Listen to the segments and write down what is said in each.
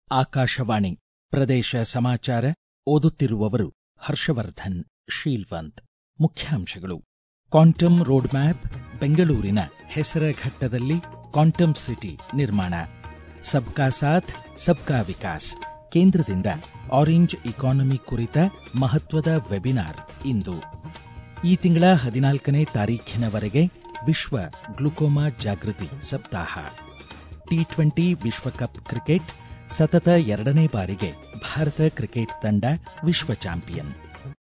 ಆಕಾಶವಾಣಿ ಪ್ರದೇಶ ಸಮಾಚಾರ ಓದುತ್ತಿರುವವರು ಹರ್ಷವರ್ಧನ್ ಶೀಲ್ವಂತ್ ಮುಖ್ಯಾಂಶಗಳು ಕ್ವಾಂಟಮ್ ರೋಡ್ ಮ್ಯಾಪ್ ಬೆಂಗಳೂರಿನ ಹೆಸರಘಟ್ಟದಲ್ಲಿ ಕ್ವಾಂಟಮ್ ಸಿಟಿ ನಿರ್ಮಾಣ ಸಬ್ಕಾ ಸಾಥ್ ಸಬ್ಕಾ ವಿಕಾಸ್ ಕೇಂದ್ರದಿಂದ ಆರೆಂಜ್ ಇಕಾನಮಿ ಕುರಿತ ಮಹತ್ವದ ವೆಬಿನಾರ್ ಇಂದು ಈ ತಿಂಗಳ ಹದಿನಾಲ್ಕನೇ ತಾರೀಖಿನವರೆಗೆ ವಿಶ್ವ ಗ್ಲುಕೋಮಾ ಜಾಗೃತಿ ಸಪ್ತಾಹ ಟಿ ಟ್ವೆಂಟಿ ವಿಶ್ವಕಪ್ ಕ್ರಿಕೆಟ್ ಸತತ ಎರಡನೇ ಬಾರಿಗೆ ಭಾರತ ಕ್ರಿಕೆಟ್ ತಂಡ ವಿಶ್ವ ಚಾಂಪಿಯನ್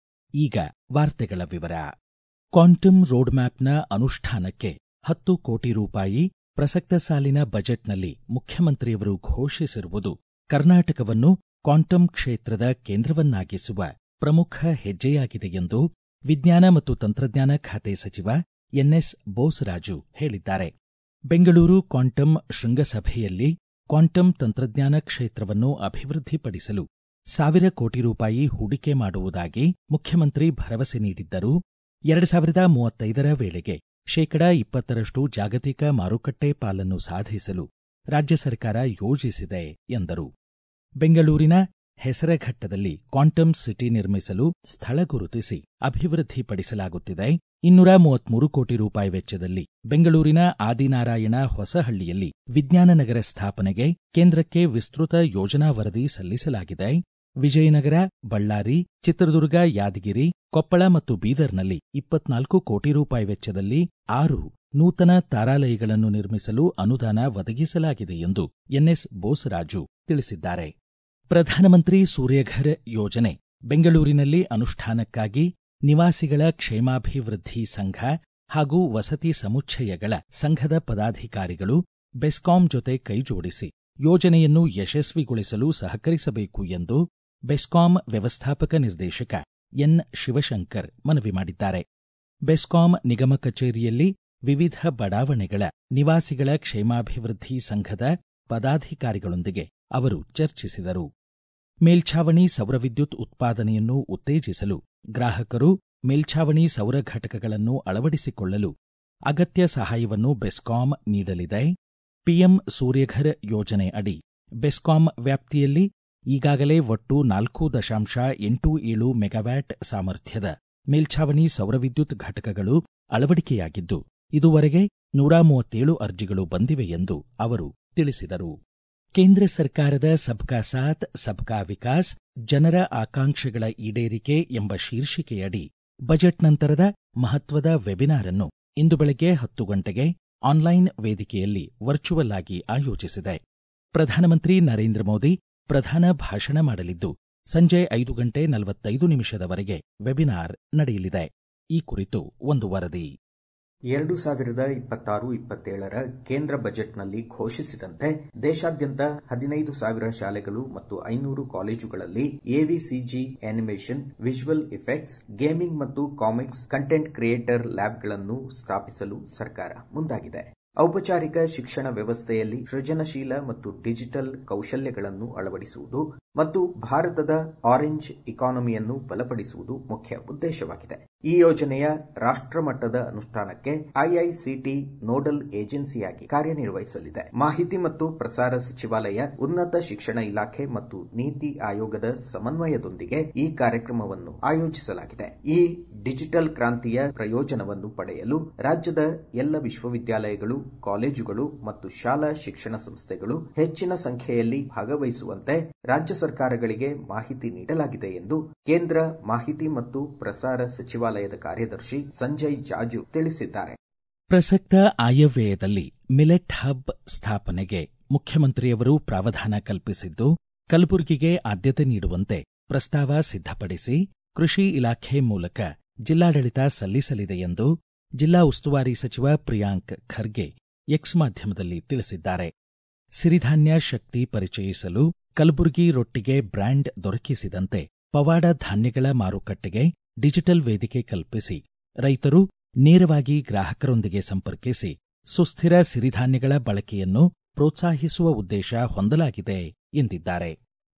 ಈಗ ವಾರ್ತೆಗಳ ವಿವರ ಕ್ವಾಂಟಮ್ ರೋಡ್ ಮ್ಯಾಪ್ನ ಅನುಷ್ಠಾನಕ್ಕೆ ಹತ್ತು ಕೋಟಿ ರೂಪಾಯಿ ಪ್ರಸಕ್ತ ಸಾಲಿನ ಬಜೆಟ್ನಲ್ಲಿ ಮುಖ್ಯಮಂತ್ರಿಯವರು ಘೋಷಿಸಿರುವುದು ಕರ್ನಾಟಕವನ್ನು ಕ್ವಾಂಟಮ್ ಕ್ಷೇತ್ರದ ಕೇಂದ್ರವನ್ನಾಗಿಸುವ ಪ್ರಮುಖ ಹೆಜ್ಜೆಯಾಗಿದೆ ಎಂದು ವಿಜ್ಞಾನ ಮತ್ತು ತಂತ್ರಜ್ಞಾನ ಖಾತೆ ಸಚಿವ ಎನ್ಎಸ್ ಬೋಸರಾಜು ಹೇಳಿದ್ದಾರೆ ಬೆಂಗಳೂರು ಕ್ವಾಂಟಮ್ ಶೃಂಗಸಭೆಯಲ್ಲಿ ಕ್ವಾಂಟಮ್ ತಂತ್ರಜ್ಞಾನ ಕ್ಷೇತ್ರವನ್ನು ಅಭಿವೃದ್ಧಿಪಡಿಸಲು ಸಾವಿರ ಕೋಟಿ ರೂಪಾಯಿ ಹೂಡಿಕೆ ಮಾಡುವುದಾಗಿ ಮುಖ್ಯಮಂತ್ರಿ ಭರವಸೆ ನೀಡಿದ್ದರು ಎರಡು ಸಾವಿರದ ಮೂವತ್ತೈದರ ವೇಳೆಗೆ ಶೇಕಡಾ ಇಪ್ಪತ್ತರಷ್ಟು ಜಾಗತಿಕ ಮಾರುಕಟ್ಟೆ ಪಾಲನ್ನು ಸಾಧಿಸಲು ರಾಜ್ಯ ಸರ್ಕಾರ ಯೋಜಿಸಿದೆ ಎಂದರು ಬೆಂಗಳೂರಿನ ಹೆಸರಘಟ್ಟದಲ್ಲಿ ಕ್ವಾಂಟಮ್ ಸಿಟಿ ನಿರ್ಮಿಸಲು ಸ್ಥಳ ಗುರುತಿಸಿ ಅಭಿವೃದ್ಧಿಪಡಿಸಲಾಗುತ್ತಿದೆ ಇನ್ನೂರ ಮೂವತ್ಮೂರು ಕೋಟಿ ರೂಪಾಯಿ ವೆಚ್ಚದಲ್ಲಿ ಬೆಂಗಳೂರಿನ ಆದಿನಾರಾಯಣ ಹೊಸಹಳ್ಳಿಯಲ್ಲಿ ವಿಜ್ಞಾನ ನಗರ ಸ್ಥಾಪನೆಗೆ ಕೇಂದ್ರಕ್ಕೆ ವಿಸ್ತೃತ ಯೋಜನಾ ವರದಿ ಸಲ್ಲಿಸಲಾಗಿದೆ ವಿಜಯನಗರ ಬಳ್ಳಾರಿ ಚಿತ್ರದುರ್ಗ ಯಾದಗಿರಿ ಕೊಪ್ಪಳ ಮತ್ತು ಬೀದರ್ನಲ್ಲಿ ಇಪ್ಪತ್ನಾಲ್ಕು ಕೋಟಿ ರೂಪಾಯಿ ವೆಚ್ಚದಲ್ಲಿ ಆರು ನೂತನ ತಾರಾಲಯಗಳನ್ನು ನಿರ್ಮಿಸಲು ಅನುದಾನ ಒದಗಿಸಲಾಗಿದೆ ಎಂದು ಎನ್ಎಸ್ ಬೋಸರಾಜು ತಿಳಿಸಿದ್ದಾರೆ ಪ್ರಧಾನಮಂತ್ರಿ ಸೂರ್ಯಘರ್ ಯೋಜನೆ ಬೆಂಗಳೂರಿನಲ್ಲಿ ಅನುಷ್ಠಾನಕ್ಕಾಗಿ ನಿವಾಸಿಗಳ ಕ್ಷೇಮಾಭಿವೃದ್ಧಿ ಸಂಘ ಹಾಗೂ ವಸತಿ ಸಮುಚ್ಚಯಗಳ ಸಂಘದ ಪದಾಧಿಕಾರಿಗಳು ಬೆಸ್ಕಾಂ ಜೊತೆ ಕೈಜೋಡಿಸಿ ಯೋಜನೆಯನ್ನು ಯಶಸ್ವಿಗೊಳಿಸಲು ಸಹಕರಿಸಬೇಕು ಎಂದು ಬೆಸ್ಕಾಂ ವ್ಯವಸ್ಥಾಪಕ ನಿರ್ದೇಶಕ ಎನ್ ಶಿವಶಂಕರ್ ಮನವಿ ಮಾಡಿದ್ದಾರೆ ಬೆಸ್ಕಾಂ ನಿಗಮ ಕಚೇರಿಯಲ್ಲಿ ವಿವಿಧ ಬಡಾವಣೆಗಳ ನಿವಾಸಿಗಳ ಕ್ಷೇಮಾಭಿವೃದ್ಧಿ ಸಂಘದ ಪದಾಧಿಕಾರಿಗಳೊಂದಿಗೆ ಅವರು ಚರ್ಚಿಸಿದರು ಮೇಲ್ಛಾವಣಿ ಸೌರ ವಿದ್ಯುತ್ ಉತ್ಪಾದನೆಯನ್ನು ಉತ್ತೇಜಿಸಲು ಗ್ರಾಹಕರು ಮೇಲ್ಛಾವಣಿ ಸೌರ ಘಟಕಗಳನ್ನು ಅಳವಡಿಸಿಕೊಳ್ಳಲು ಅಗತ್ಯ ಸಹಾಯವನ್ನು ಬೆಸ್ಕಾಂ ನೀಡಲಿದೆ ಪಿಎಂ ಸೂರ್ಯಘರ್ ಯೋಜನೆ ಅಡಿ ಬೆಸ್ಕಾಂ ವ್ಯಾಪ್ತಿಯಲ್ಲಿ ಈಗಾಗಲೇ ಒಟ್ಟು ನಾಲ್ಕು ದಶಾಂಶ ಎಂಟು ಏಳು ಮೆಗಾವ್ಯಾಟ್ ಸಾಮರ್ಥ್ಯದ ಮೇಲ್ಛಾವಣಿ ಸೌರ ವಿದ್ಯುತ್ ಘಟಕಗಳು ಅಳವಡಿಕೆಯಾಗಿದ್ದು ಇದುವರೆಗೆ ನೂರ ಮೂವತ್ತೇಳು ಅರ್ಜಿಗಳು ಬಂದಿವೆ ಎಂದು ಅವರು ತಿಳಿಸಿದರು ಕೇಂದ್ರ ಸರ್ಕಾರದ ಸಬ್ಕಾ ಸಾಥ್ ಸಬ್ಕಾ ವಿಕಾಸ್ ಜನರ ಆಕಾಂಕ್ಷೆಗಳ ಈಡೇರಿಕೆ ಎಂಬ ಶೀರ್ಷಿಕೆಯಡಿ ಬಜೆಟ್ ನಂತರದ ಮಹತ್ವದ ವೆಬಿನಾರ್ ಅನ್ನು ಇಂದು ಬೆಳಗ್ಗೆ ಹತ್ತು ಗಂಟೆಗೆ ಆನ್ಲೈನ್ ವೇದಿಕೆಯಲ್ಲಿ ವರ್ಚುವಲ್ ಆಗಿ ಆಯೋಜಿಸಿದೆ ಪ್ರಧಾನಮಂತ್ರಿ ನರೇಂದ್ರ ಮೋದಿ ಪ್ರಧಾನ ಭಾಷಣ ಮಾಡಲಿದ್ದು ಸಂಜೆ ಐದು ಗಂಟೆ ನಲವತ್ತೈದು ನಿಮಿಷದವರೆಗೆ ವೆಬಿನಾರ್ ನಡೆಯಲಿದೆ ಈ ಕುರಿತು ಒಂದು ವರದಿ ಎರಡು ಸಾವಿರದ ಇಪ್ಪತ್ತಾರು ಇಪ್ಪತ್ತೇಳರ ಕೇಂದ್ರ ಬಜೆಟ್ನಲ್ಲಿ ಘೋಷಿಸಿದಂತೆ ದೇಶಾದ್ಯಂತ ಹದಿನೈದು ಸಾವಿರ ಶಾಲೆಗಳು ಮತ್ತು ಐನೂರು ಕಾಲೇಜುಗಳಲ್ಲಿ AVCG animation visual effects gaming ಮತ್ತು ಕಾಮಿಕ್ಸ್ ಕಂಟೆಂಟ್ ಕ್ರಿಯೇಟರ್ ಲ್ಯಾಬ್ಗಳನ್ನು ಸ್ಥಾಪಿಸಲು ಸರ್ಕಾರ ಮುಂದಾಗಿದೆ ಔಪಚಾರಿಕ ಶಿಕ್ಷಣ ವ್ಯವಸ್ಥೆಯಲ್ಲಿ ಸೃಜನಶೀಲ ಮತ್ತು ಡಿಜಿಟಲ್ ಕೌಶಲ್ಯಗಳನ್ನು ಅಳವಡಿಸುವುದು ಮತ್ತು ಭಾರತದ ಆರೆಂಜ್ ಇಕಾನಮಿಯನ್ನು ಬಲಪಡಿಸುವುದು ಮುಖ್ಯ ಉದ್ದೇಶವಾಗಿದೆ ಈ ಯೋಜನೆಯ ರಾಷ್ಟ್ರಮಟ್ಟದ ಅನುಷ್ಠಾನಕ್ಕೆ ಐಐಸಿಟಿ ನೋಡಲ್ ಏಜೆನ್ಸಿಯಾಗಿ ಕಾರ್ಯನಿರ್ವಹಿಸಲಿದೆ ಮಾಹಿತಿ ಮತ್ತು ಪ್ರಸಾರ ಸಚಿವಾಲಯ ಉನ್ನತ ಶಿಕ್ಷಣ ಇಲಾಖೆ ಮತ್ತು ನೀತಿ ಆಯೋಗದ ಸಮನ್ವಯದೊಂದಿಗೆ ಈ ಕಾರ್ಯಕ್ರಮವನ್ನು ಆಯೋಜಿಸಲಾಗಿದೆ ಈ ಡಿಜಿಟಲ್ ಕ್ರಾಂತಿಯ ಪ್ರಯೋಜನವನ್ನು ಪಡೆಯಲು ರಾಜ್ಯದ ಎಲ್ಲ ವಿಶ್ವವಿದ್ಯಾಲಯಗಳು ಕಾಲೇಜುಗಳು ಮತ್ತು ಶಾಲಾ ಶಿಕ್ಷಣ ಸಂಸ್ಥೆಗಳು ಹೆಚ್ಚಿನ ಸಂಖ್ಯೆಯಲ್ಲಿ ಭಾಗವಹಿಸುವಂತೆ ರಾಜ್ಯ ಸರ್ಕಾರಗಳಿಗೆ ಮಾಹಿತಿ ನೀಡಲಾಗಿದೆ ಎಂದು ಕೇಂದ್ರ ಮಾಹಿತಿ ಮತ್ತು ಪ್ರಸಾರ ಸಚಿವಾಲಯದ ಕಾರ್ಯದರ್ಶಿ ಸಂಜಯ್ ಜಾಜು ತಿಳಿಸಿದ್ದಾರೆ ಪ್ರಸಕ್ತ ಆಯವ್ಯಯದಲ್ಲಿ ಮಿಲೆಟ್ ಹಬ್ ಸ್ಥಾಪನೆಗೆ ಮುಖ್ಯಮಂತ್ರಿಯವರು ಪ್ರಾವಧಾನ ಕಲ್ಪಿಸಿದ್ದು ಕಲಬುರಗಿಗೆ ಆದ್ಯತೆ ನೀಡುವಂತೆ ಪ್ರಸ್ತಾವ ಸಿದ್ಧಪಡಿಸಿ ಕೃಷಿ ಇಲಾಖೆ ಮೂಲಕ ಜಿಲ್ಲಾಡಳಿತ ಸಲ್ಲಿಸಲಿದೆ ಎಂದು ಜಿಲ್ಲಾ ಉಸ್ತುವಾರಿ ಸಚಿವ ಪ್ರಿಯಾಂಕ್ ಖರ್ಗೆ ಎಕ್ಸ್ ಮಾಧ್ಯಮದಲ್ಲಿ ತಿಳಿಸಿದ್ದಾರೆ ಸಿರಿಧಾನ್ಯ ಶಕ್ತಿ ಪರಿಚಯಿಸಲು ಕಲಬುರಗಿ ರೊಟ್ಟಿಗೆ ಬ್ರ್ಯಾಂಡ್ ದೊರಕಿಸಿದಂತೆ ಪವಾಡ ಧಾನ್ಯಗಳ ಮಾರುಕಟ್ಟೆಗೆ ಡಿಜಿಟಲ್ ವೇದಿಕೆ ಕಲ್ಪಿಸಿ ರೈತರು ನೇರವಾಗಿ ಗ್ರಾಹಕರೊಂದಿಗೆ ಸಂಪರ್ಕಿಸಿ ಸುಸ್ಥಿರ ಸಿರಿಧಾನ್ಯಗಳ ಬಳಕೆಯನ್ನು ಪ್ರೋತ್ಸಾಹಿಸುವ ಉದ್ದೇಶ ಹೊಂದಲಾಗಿದೆ ಎಂದಿದ್ದಾರೆ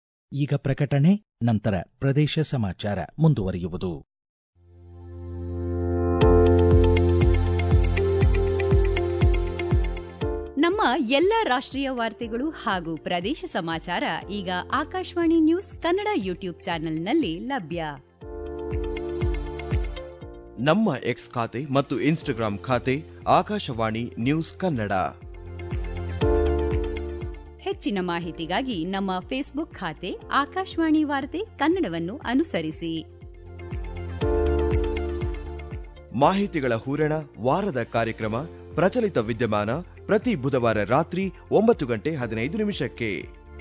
ಈಗ ಪ್ರಕಟಣೆ ನಂತರ ಪ್ರದೇಶ ಸಮಾಚಾರ ಮುಂದುವರಿಯುವುದು ನಮ್ಮ ಎಲ್ಲ ರಾಷ್ಟ್ರೀಯ ವಾರ್ತೆಗಳು ಹಾಗೂ ಪ್ರದೇಶ ಸಮಾಚಾರ ಈಗ ಆಕಾಶವಾಣಿ ನ್ಯೂಸ್ ಕನ್ನಡ ಯೂಟ್ಯೂಬ್ ಚಾನೆಲ್ನಲ್ಲಿ ಲಭ್ಯ ನಮ್ಮ ಎಕ್ಸ್ ಖಾತೆ ಮತ್ತು ಇನ್ಸ್ಟಾಗ್ರಾಂ ಖಾತೆ ಆಕಾಶವಾಣಿ ನ್ಯೂಸ್ ಕನ್ನಡ ಹೆಚ್ಚಿನ ಮಾಹಿತಿಗಾಗಿ ನಮ್ಮ ಫೇಸ್ಬುಕ್ ಖಾತೆ ಆಕಾಶವಾಣಿ ವಾರ್ತೆ ಕನ್ನಡವನ್ನು ಅನುಸರಿಸಿ ಮಾಹಿತಿಗಳ ಹೂರಣ ವಾರದ ಕಾರ್ಯಕ್ರಮ ಪ್ರಚಲಿತ ವಿದ್ಯಮಾನ ಪ್ರತಿ ಬುಧವಾರ ರಾತ್ರಿ ಒಂಬತ್ತು ಗಂಟೆ ಹದಿನೈದು ನಿಮಿಷಕ್ಕೆ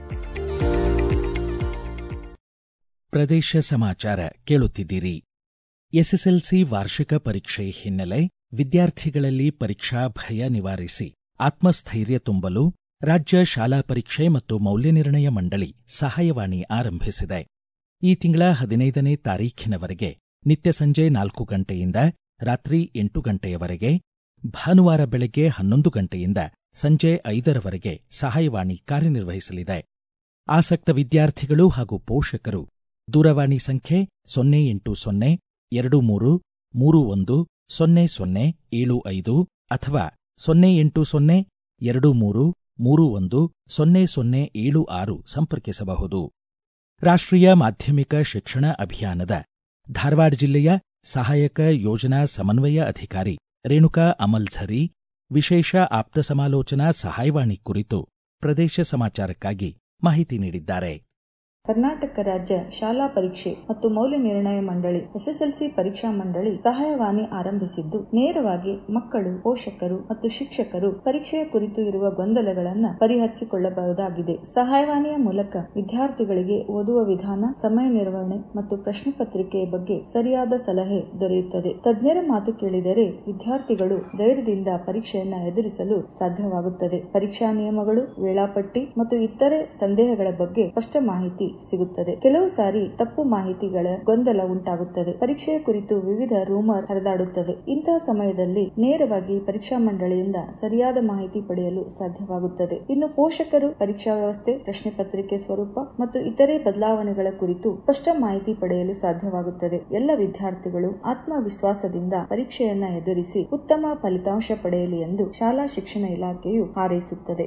ಪ್ರದೇಶ ಸಮಾಚಾರ ಕೇಳುತ್ತಿದ್ದೀರಿ ಎಸ್ಎಸ್ಎಲ್ಸಿ ವಾರ್ಷಿಕ ಪರೀಕ್ಷೆ ಹಿನ್ನೆಲೆ ವಿದ್ಯಾರ್ಥಿಗಳಲ್ಲಿ ಪರೀಕ್ಷಾ ಭಯ ನಿವಾರಿಸಿ ಆತ್ಮಸ್ಥೈರ್ಯ ತುಂಬಲು ರಾಜ್ಯ ಶಾಲಾ ಪರೀಕ್ಷೆ ಮತ್ತು ಮೌಲ್ಯನಿರ್ಣಯ ಮಂಡಳಿ ಸಹಾಯವಾಣಿ ಆರಂಭಿಸಿದೆ ಈ ತಿಂಗಳ ಹದಿನೈದನೇ ತಾರೀಖಿನವರೆಗೆ ನಿತ್ಯ ಸಂಜೆ ನಾಲ್ಕು ಗಂಟೆಯಿಂದ ರಾತ್ರಿ ಎಂಟು ಗಂಟೆಯವರೆಗೆ ಭಾನುವಾರ ಬೆಳಗ್ಗೆ ಹನ್ನೊಂದು ಗಂಟೆಯಿಂದ ಸಂಜೆ ಐದರವರೆಗೆ ಸಹಾಯವಾಣಿ ಕಾರ್ಯನಿರ್ವಹಿಸಲಿದೆ ಆಸಕ್ತ ವಿದ್ಯಾರ್ಥಿಗಳು ಹಾಗೂ ಪೋಷಕರು ದೂರವಾಣಿ ಸಂಖ್ಯೆ ಸೊನ್ನೆ ಎಂಟು ಸೊನ್ನೆ ಎರಡು ಮೂರು ಮೂರು ಒಂದು ಸೊನ್ನೆ ಸೊನ್ನೆ ಏಳು ಐದು ಅಥವಾ ಸೊನ್ನೆ ಎಂಟು ಸೊನ್ನೆ ಎರಡು ಮೂರು ಮೂರು ಒಂದು ಸೊನ್ನೆ ಸೊನ್ನೆ ಏಳು ಆರು ಸಂಪರ್ಕಿಸಬಹುದು ರಾಷ್ಟ್ರೀಯ ಮಾಧ್ಯಮಿಕ ಶಿಕ್ಷಣ ಅಭಿಯಾನದ ಧಾರವಾಡ ಜಿಲ್ಲೆಯ ಸಹಾಯಕ ಯೋಜನಾ ಸಮನ್ವಯ ಅಧಿಕಾರಿ ರೇಣುಕಾ ಅಮಲ್ಝರಿ ವಿಶೇಷ ಆಪ್ತ ಸಮಾಲೋಚನಾ ಸಹಾಯವಾಣಿ ಕುರಿತು ಪ್ರದೇಶ ಸಮಾಚಾರಕ್ಕಾಗಿ ಮಾಹಿತಿ ನೀಡಿದ್ದಾರೆ ಕರ್ನಾಟಕ ರಾಜ್ಯ ಶಾಲಾ ಪರೀಕ್ಷೆ ಮತ್ತು ಮೌಲ್ಯ ನಿರ್ಣಯ ಮಂಡಳಿ ಎಸ್ಎಸ್ಎಲ್ಸಿ ಪರೀಕ್ಷಾ ಮಂಡಳಿ ಸಹಾಯವಾಣಿ ಆರಂಭಿಸಿದ್ದು ನೇರವಾಗಿ ಮಕ್ಕಳು ಪೋಷಕರು ಮತ್ತು ಶಿಕ್ಷಕರು ಪರೀಕ್ಷೆಯ ಕುರಿತು ಇರುವ ಗೊಂದಲಗಳನ್ನು ಪರಿಹರಿಸಿಕೊಳ್ಳಬಹುದಾಗಿದೆ ಸಹಾಯವಾಣಿಯ ಮೂಲಕ ವಿದ್ಯಾರ್ಥಿಗಳಿಗೆ ಓದುವ ವಿಧಾನ ಸಮಯ ನಿರ್ವಹಣೆ ಮತ್ತು ಪ್ರಶ್ನೆ ಪತ್ರಿಕೆಯ ಬಗ್ಗೆ ಸರಿಯಾದ ಸಲಹೆ ದೊರೆಯುತ್ತದೆ ತಜ್ಞರ ಮಾತು ಕೇಳಿದರೆ ವಿದ್ಯಾರ್ಥಿಗಳು ಧೈರ್ಯದಿಂದ ಪರೀಕ್ಷೆಯನ್ನ ಎದುರಿಸಲು ಸಾಧ್ಯವಾಗುತ್ತದೆ ಪರೀಕ್ಷಾ ನಿಯಮಗಳು ವೇಳಾಪಟ್ಟಿ ಮತ್ತು ಇತರೆ ಸಂದೇಹಗಳ ಬಗ್ಗೆ ಸ್ಪಷ್ಟ ಮಾಹಿತಿ ಸಿಗುತ್ತದೆ ಕೆಲವು ಸಾರಿ ತಪ್ಪು ಮಾಹಿತಿಗಳ ಗೊಂದಲ ಉಂಟಾಗುತ್ತದೆ ಪರೀಕ್ಷೆಯ ಕುರಿತು ವಿವಿಧ ರೂಮರ್ ಹರಿದಾಡುತ್ತದೆ ಇಂತಹ ಸಮಯದಲ್ಲಿ ನೇರವಾಗಿ ಪರೀಕ್ಷಾ ಮಂಡಳಿಯಿಂದ ಸರಿಯಾದ ಮಾಹಿತಿ ಪಡೆಯಲು ಸಾಧ್ಯವಾಗುತ್ತದೆ ಇನ್ನು ಪೋಷಕರು ಪರೀಕ್ಷಾ ವ್ಯವಸ್ಥೆ ಪ್ರಶ್ನೆ ಪತ್ರಿಕೆ ಸ್ವರೂಪ ಮತ್ತು ಇತರೆ ಬದಲಾವಣೆಗಳ ಕುರಿತು ಸ್ಪಷ್ಟ ಮಾಹಿತಿ ಪಡೆಯಲು ಸಾಧ್ಯವಾಗುತ್ತದೆ ಎಲ್ಲ ವಿದ್ಯಾರ್ಥಿಗಳು ಆತ್ಮವಿಶ್ವಾಸದಿಂದ ಪರೀಕ್ಷೆಯನ್ನ ಎದುರಿಸಿ ಉತ್ತಮ ಫಲಿತಾಂಶ ಪಡೆಯಲಿ ಎಂದು ಶಾಲಾ ಶಿಕ್ಷಣ ಇಲಾಖೆಯು ಹಾರೈಸುತ್ತದೆ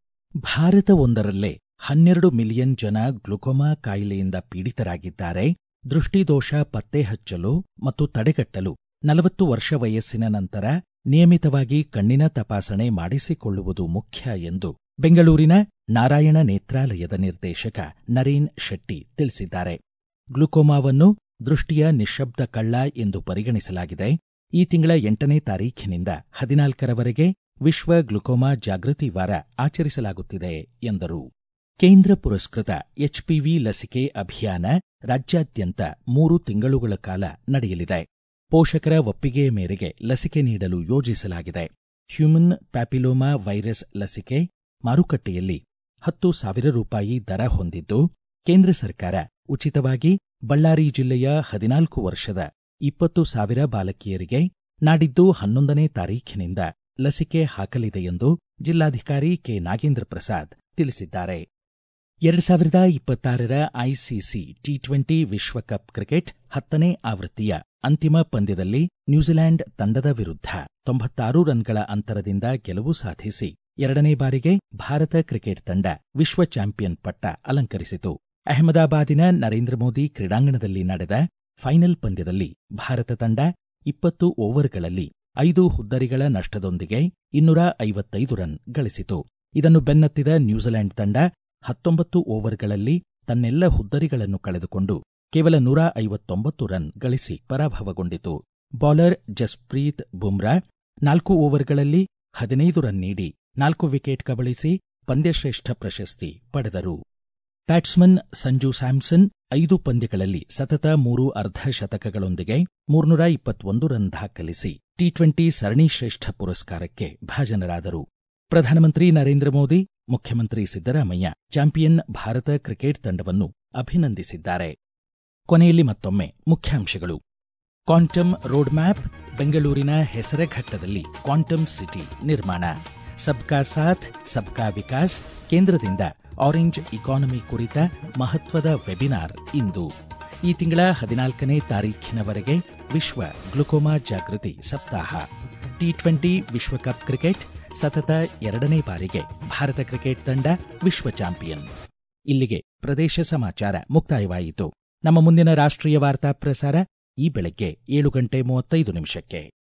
ಭಾರತವೊಂದರಲ್ಲೇ ಹನ್ನೆರಡು ಮಿಲಿಯನ್ ಜನ ಗ್ಲುಕೋಮಾ ಕಾಯಿಲೆಯಿಂದ ಪೀಡಿತರಾಗಿದ್ದಾರೆ ದೃಷ್ಟಿದೋಷ ಪತ್ತೆ ಹಚ್ಚಲು ಮತ್ತು ತಡೆಗಟ್ಟಲು ನಲವತ್ತು ವರ್ಷ ವಯಸ್ಸಿನ ನಂತರ ನಿಯಮಿತವಾಗಿ ಕಣ್ಣಿನ ತಪಾಸಣೆ ಮಾಡಿಸಿಕೊಳ್ಳುವುದು ಮುಖ್ಯ ಎಂದು ಬೆಂಗಳೂರಿನ ನಾರಾಯಣ ನೇತ್ರಾಲಯದ ನಿರ್ದೇಶಕ ನರೇನ್ ಶೆಟ್ಟಿ ತಿಳಿಸಿದ್ದಾರೆ ಗ್ಲುಕೋಮಾವನ್ನು ದೃಷ್ಟಿಯ ನಿಶ್ಶಬ್ದ ಕಳ್ಳ ಎಂದು ಪರಿಗಣಿಸಲಾಗಿದೆ ಈ ತಿಂಗಳ ಎಂಟನೇ ತಾರೀಖಿನಿಂದ ಹದಿನಾಲ್ಕರವರೆಗೆ ವಿಶ್ವ ಗ್ಲುಕೋಮಾ ಜಾಗೃತಿ ವಾರ ಆಚರಿಸಲಾಗುತ್ತಿದೆ ಎಂದರು ಕೇಂದ್ರ ಪುರಸ್ಕೃತ ಎಚ್ಪಿವಿ ಲಸಿಕೆ ಅಭಿಯಾನ ರಾಜ್ಯಾದ್ಯಂತ ಮೂರು ತಿಂಗಳುಗಳ ಕಾಲ ನಡೆಯಲಿದೆ ಪೋಷಕರ ಒಪ್ಪಿಗೆಯ ಮೇರೆಗೆ ಲಸಿಕೆ ನೀಡಲು ಯೋಜಿಸಲಾಗಿದೆ ಹ್ಯೂಮನ್ ಪ್ಯಾಪಿಲೋಮಾ ವೈರಸ್ ಲಸಿಕೆ ಮಾರುಕಟ್ಟೆಯಲ್ಲಿ ಹತ್ತು ಸಾವಿರ ರೂಪಾಯಿ ದರ ಹೊಂದಿದ್ದು ಕೇಂದ್ರ ಸರ್ಕಾರ ಉಚಿತವಾಗಿ ಬಳ್ಳಾರಿ ಜಿಲ್ಲೆಯ ಹದಿನಾಲ್ಕು ವರ್ಷದ ಇಪ್ಪತ್ತು ಸಾವಿರ ಬಾಲಕಿಯರಿಗೆ ನಾಡಿದ್ದು ಹನ್ನೊಂದನೇ ತಾರೀಖಿನಿಂದ ಲಸಿಕೆ ಹಾಕಲಿದೆ ಎಂದು ಜಿಲ್ಲಾಧಿಕಾರಿ ಕೆ ನಾಗೇಂದ್ರ ಪ್ರಸಾದ್ ತಿಳಿಸಿದ್ದಾರೆ ಎರಡು ಸಾವಿರದ ಇಪ್ಪತ್ತಾರರ ಐಸಿಸಿ ಟಿ ಟ್ವೆಂಟಿ ವಿಶ್ವಕಪ್ ಕ್ರಿಕೆಟ್ ಹತ್ತನೇ ಆವೃತ್ತಿಯ ಅಂತಿಮ ಪಂದ್ಯದಲ್ಲಿ ನ್ಯೂಜಿಲೆಂಡ್ ತಂಡದ ವಿರುದ್ಧ ತೊಂಬತ್ತಾರು ರನ್ಗಳ ಅಂತರದಿಂದ ಗೆಲುವು ಸಾಧಿಸಿ ಎರಡನೇ ಬಾರಿಗೆ ಭಾರತ ಕ್ರಿಕೆಟ್ ತಂಡ ವಿಶ್ವ ಚಾಂಪಿಯನ್ ಪಟ್ಟ ಅಲಂಕರಿಸಿತು ಅಹಮದಾಬಾದಿನ ನರೇಂದ್ರ ಮೋದಿ ಕ್ರೀಡಾಂಗಣದಲ್ಲಿ ನಡೆದ ಫೈನಲ್ ಪಂದ್ಯದಲ್ಲಿ ಭಾರತ ತಂಡ ಇಪ್ಪತ್ತು ಓವರ್ಗಳಲ್ಲಿ ಐದು ಹುದ್ದರಿಗಳ ನಷ್ಟದೊಂದಿಗೆ ಇನ್ನೂರ ಐವತ್ತೈದು ರನ್ ಗಳಿಸಿತು ಇದನ್ನು ಬೆನ್ನತ್ತಿದ ನ್ಯೂಜಿಲೆಂಡ್ ತಂಡ ಹತ್ತೊಂಬತ್ತು ಓವರ್ಗಳಲ್ಲಿ ತನ್ನೆಲ್ಲ ಹುದ್ದರಿಗಳನ್ನು ಕಳೆದುಕೊಂಡು ಕೇವಲ ನೂರ ಐವತ್ತೊಂಬತ್ತು ರನ್ ಗಳಿಸಿ ಪರಾಭವಗೊಂಡಿತು ಬೌಲರ್ ಜಸ್ಪ್ರೀತ್ ಬುಮ್ರಾ ನಾಲ್ಕು ಓವರ್ಗಳಲ್ಲಿ ಹದಿನೈದು ರನ್ ನೀಡಿ ನಾಲ್ಕು ವಿಕೆಟ್ ಕಬಳಿಸಿ ಪಂದ್ಯಶ್ರೇಷ್ಠ ಪ್ರಶಸ್ತಿ ಪಡೆದರು ಬ್ಯಾಟ್ಸ್ಮನ್ ಸಂಜು ಸ್ಯಾಮ್ಸನ್ ಐದು ಪಂದ್ಯಗಳಲ್ಲಿ ಸತತ ಮೂರು ಅರ್ಧ ಶತಕಗಳೊಂದಿಗೆ ಮೂರ್ನೂರ ಇಪ್ಪತ್ತೊಂದು ರನ್ ದಾಖಲಿಸಿ ಟಿ ಟ್ವೆಂಟಿ ಸರಣಿ ಶ್ರೇಷ್ಠ ಪುರಸ್ಕಾರಕ್ಕೆ ಭಾಜನರಾದರು ಪ್ರಧಾನಮಂತ್ರಿ ನರೇಂದ್ರ ಮೋದಿ ಮುಖ್ಯಮಂತ್ರಿ ಸಿದ್ದರಾಮಯ್ಯ ಚಾಂಪಿಯನ್ ಭಾರತ ಕ್ರಿಕೆಟ್ ತಂಡವನ್ನು ಅಭಿನಂದಿಸಿದ್ದಾರೆ ಕೊನೆಯಲ್ಲಿ ಮತ್ತೊಮ್ಮೆ ಮುಖ್ಯಾಂಶಗಳು ಕ್ವಾಂಟಮ್ ರೋಡ್ ಮ್ಯಾಪ್ ಬೆಂಗಳೂರಿನ ಹೆಸರಘಟ್ಟದಲ್ಲಿ ಕ್ವಾಂಟಮ್ ಸಿಟಿ ನಿರ್ಮಾಣ ಸಬ್ಕಾ ಸಾಥ್ ಸಬ್ಕಾ ವಿಕಾಸ್ ಕೇಂದ್ರದಿಂದ ಆರೆಂಜ್ ಇಕಾನಮಿ ಕುರಿತ ಮಹತ್ವದ ವೆಬಿನಾರ್ ಇಂದು ಈ ತಿಂಗಳ ಹದಿನಾಲ್ಕನೇ ತಾರೀಖಿನವರೆಗೆ ವಿಶ್ವ ಗ್ಲುಕೋಮಾ ಜಾಗೃತಿ ಸಪ್ತಾಹ ಟಿ ಟ್ವೆಂಟಿ ವಿಶ್ವಕಪ್ ಕ್ರಿಕೆಟ್ ಸತತ ಎರಡನೇ ಬಾರಿಗೆ ಭಾರತ ಕ್ರಿಕೆಟ್ ತಂಡ ವಿಶ್ವ ಚಾಂಪಿಯನ್ ಇಲ್ಲಿಗೆ ಪ್ರದೇಶ ಸಮಾಚಾರ ಮುಕ್ತಾಯವಾಯಿತು ನಮ್ಮ ಮುಂದಿನ ರಾಷ್ಟ್ರೀಯ ವಾರ್ತಾ ಪ್ರಸಾರ ಈ ಬೆಳಗ್ಗೆ ಏಳು ಗಂಟೆ ಮೂವತ್ತೈದು ನಿಮಿಷಕ್ಕೆ